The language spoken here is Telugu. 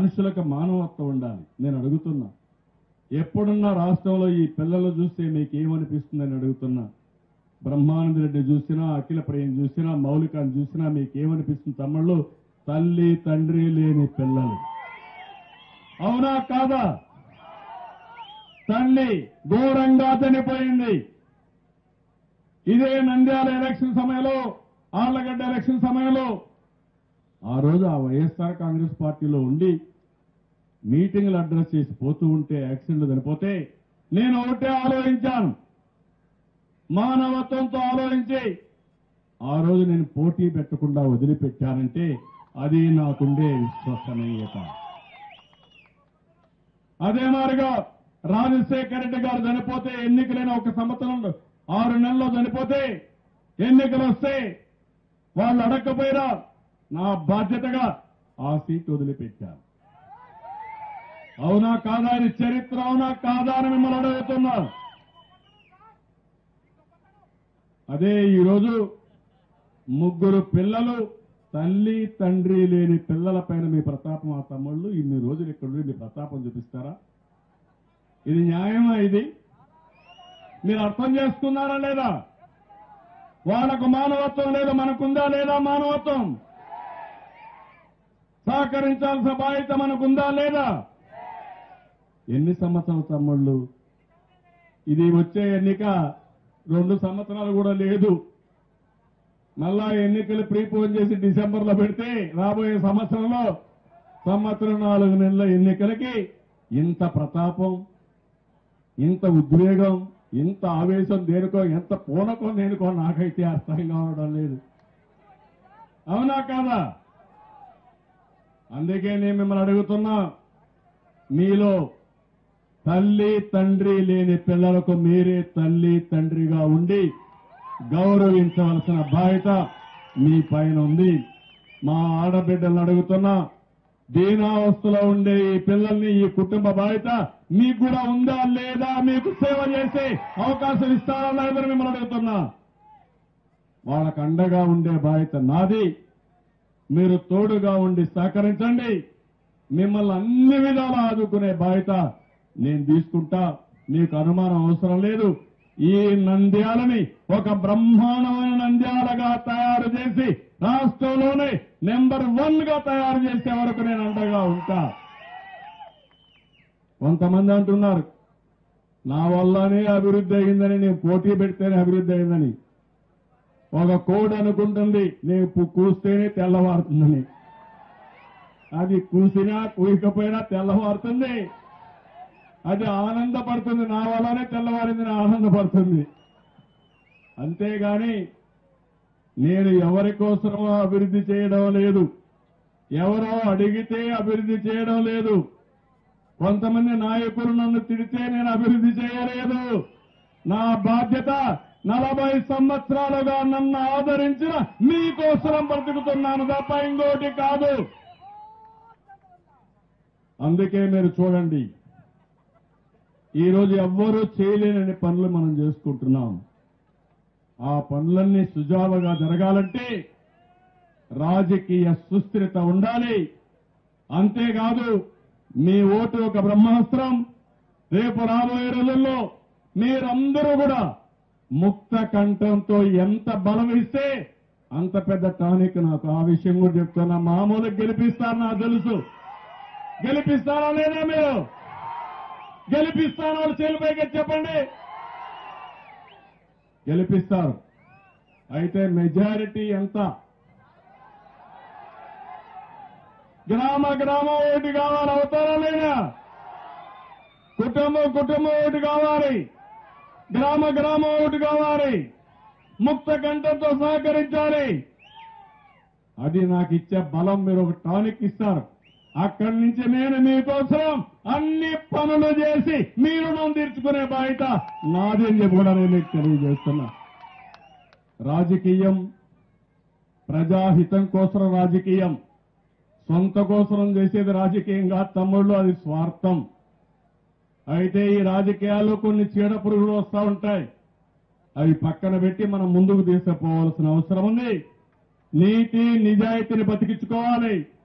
మనుషులకు మానవత్వం ఉండాలి నేను అడుగుతున్నా ఎప్పుడున్నా రాష్ట్రంలో ఈ పిల్లలు చూస్తే మీకు ఏమనిపిస్తుందని అడుగుతున్నా బ్రహ్మానంద రెడ్డి చూసినా అఖిల ప్రియం చూసినా మౌలికాన్ని చూసినా మీకు ఏమనిపిస్తుంది తమ్ముళ్ళు తల్లి తండ్రి లేని పిల్లలు అవునా కాదా తల్లి ఘోరంగా చనిపోయింది ఇదే నంద్యాల ఎలక్షన్ సమయంలో ఆళ్లగడ్డ ఎలక్షన్ సమయంలో ఆ రోజు ఆ వైఎస్ఆర్ కాంగ్రెస్ పార్టీలో ఉండి మీటింగ్లు అడ్రస్ చేసి పోతూ ఉంటే యాక్సిడెంట్ చనిపోతే నేను ఒకటే ఆలోచించాను మానవత్వంతో ఆలోచించి ఆ రోజు నేను పోటీ పెట్టకుండా వదిలిపెట్టానంటే అది నాకుండే విశ్వసనీయత అదే మారిగా రాజశేఖర రెడ్డి గారు చనిపోతే ఎన్నికలైన ఒక సంవత్సరంలో ఆరు నెలల్లో చనిపోతే ఎన్నికలు వస్తే వాళ్ళు అడగకపోయినా నా బాధ్యతగా ఆ సీట్ వదిలిపెట్టాను అవునా కాదా ఇది చరిత్ర అవునా కాదా అని మిమ్మల్ని అడుగుతున్నాను అదే ఈరోజు ముగ్గురు పిల్లలు తల్లి తండ్రి లేని పిల్లల పైన మీ ప్రతాపం ఆ తమ్ముళ్ళు ఇన్ని రోజులు ఇక్కడ ఉండి మీ ప్రతాపం చూపిస్తారా ఇది న్యాయమా ఇది మీరు అర్థం చేసుకున్నారా లేదా వాళ్ళకు మానవత్వం లేదా మనకుందా లేదా మానవత్వం సహకరించాల్సిన బాధ్యత మనకుందా లేదా ఎన్ని సంవత్సరాల తమ్ముళ్ళు ఇది వచ్చే ఎన్నిక రెండు సంవత్సరాలు కూడా లేదు మళ్ళా ఎన్నికలు ప్రీపోన్ చేసి డిసెంబర్ లో పెడితే రాబోయే సంవత్సరంలో సంవత్సరం నాలుగు నెలల ఎన్నికలకి ఇంత ప్రతాపం ఇంత ఉద్వేగం ఇంత ఆవేశం దేనికో ఎంత పూనకం దేనికో నాకైతే అర్థం కావడం లేదు అవునా కాదా అందుకే నేను మిమ్మల్ని అడుగుతున్నా మీలో తల్లి తండ్రి లేని పిల్లలకు మీరే తల్లి తండ్రిగా ఉండి గౌరవించవలసిన బాధ్యత మీ పైన ఉంది మా ఆడబిడ్డలను అడుగుతున్నా దీనావస్థలో ఉండే ఈ పిల్లల్ని ఈ కుటుంబ బాధ్యత మీకు కూడా ఉందా లేదా మీకు సేవ చేసే అవకాశం ఇస్తారా లేదని మిమ్మల్ని అడుగుతున్నా వాళ్ళకు అండగా ఉండే బాధ్యత నాది మీరు తోడుగా ఉండి సహకరించండి మిమ్మల్ని అన్ని విధాలా ఆదుకునే బాధ్యత నేను తీసుకుంటా మీకు అనుమానం అవసరం లేదు ఈ నంద్యాలని ఒక బ్రహ్మాండమైన నంద్యాలగా తయారు చేసి రాష్ట్రంలోనే నెంబర్ వన్ గా తయారు చేసే వరకు నేను అండగా ఉంటా కొంతమంది అంటున్నారు నా వల్లనే అభివృద్ధి అయిందని నేను పోటీ పెడితేనే అభివృద్ధి అయిందని ఒక కోడ్ అనుకుంటుంది నేను పు- కూస్తేనే తెల్లవారుతుందని అది కూసినా కూయకపోయినా తెల్లవారుతుంది అది ఆనందపడుతుంది నా వల్లనే తెల్లవారిందని ఆనందపడుతుంది అంతేగాని నేను ఎవరి కోసమో అభివృద్ధి చేయడం లేదు ఎవరో అడిగితే అభివృద్ధి చేయడం లేదు కొంతమంది నాయకులు నన్ను తిడితే నేను అభివృద్ధి చేయలేదు నా బాధ్యత నలభై సంవత్సరాలుగా నన్ను ఆదరించిన మీకోసరం బ్రతుకుతున్నాను తప్ప ఇంకోటి కాదు అందుకే మీరు చూడండి ఈరోజు ఎవ్వరూ చేయలేనని పనులు మనం చేసుకుంటున్నాం ఆ పనులన్నీ సుజావుగా జరగాలంటే రాజకీయ సుస్థిరత ఉండాలి అంతేకాదు మీ ఓటు ఒక బ్రహ్మాస్త్రం రేపు రాబోయే రోజుల్లో మీరందరూ కూడా ముక్త కంఠంతో ఎంత బలం ఇస్తే అంత పెద్ద టానిక్ నాకు ఆ విషయం కూడా చెప్తున్నా మామూలు గెలిపిస్తారు నాకు తెలుసు గెలిపిస్తారా లేదా మీరు గెలిపిస్తాను వాళ్ళు చేలిపైకి చెప్పండి గెలిపిస్తారు అయితే మెజారిటీ ఎంత గ్రామ గ్రామం ఓటు కావాలి అవుతారా లేదా కుటుంబం కుటుంబం ఓటు కావాలి గ్రామ గ్రామం ఓటు కావాలి ముక్త కంఠంతో సహకరించాలి అది నాకు ఇచ్చే బలం మీరు ఒక టానిక్ ఇస్తారు అక్కడి నుంచి నేను మీకోసం అన్ని పనులు చేసి మీ రుణం తీర్చుకునే బాధ్యత నాది అని చెప్పి కూడా నేను మీకు తెలియజేస్తున్నా రాజకీయం ప్రజాహితం కోసం రాజకీయం సొంత కోసం చేసేది రాజకీయం కాదు తమ్ముళ్ళు అది స్వార్థం అయితే ఈ రాజకీయాల్లో కొన్ని చీడ పురుగులు వస్తూ ఉంటాయి అవి పక్కన పెట్టి మనం ముందుకు తీసుకుపోవాల్సిన అవసరం ఉంది నీతి నిజాయితీని బతికించుకోవాలి